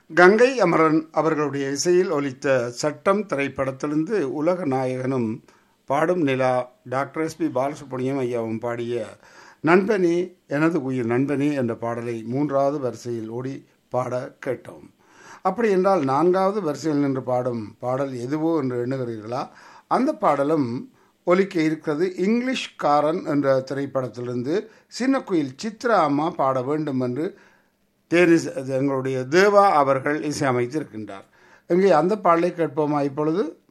கங்கை அமரன் அவர்களுடைய இசையில் ஒலித்த சட்டம் திரைப்படத்திலிருந்து உலக நாயகனும் பாடும் நிலா டாக்டர் எஸ் பி பாலசுப்ரமணியம் ஐயாவும் பாடிய நண்பனே எனது உயிர் நண்பனே என்ற பாடலை மூன்றாவது வரிசையில் ஓடி பாட கேட்டோம் அப்படி என்றால் நான்காவது வரிசையில் நின்று பாடும் பாடல் எதுவோ என்று எண்ணுகிறீர்களா அந்த பாடலும் ஒலிக்க இருக்கிறது இங்கிலீஷ் காரன் என்ற திரைப்படத்திலிருந்து சின்ன குயில் சித்ரா அம்மா பாட வேண்டும் என்று தேனிஸ் எங்களுடைய தேவா அவர்கள் இசையமைத்திருக்கின்றார் இங்கே அந்த பாடலை கேட்போமா இப்பொழுது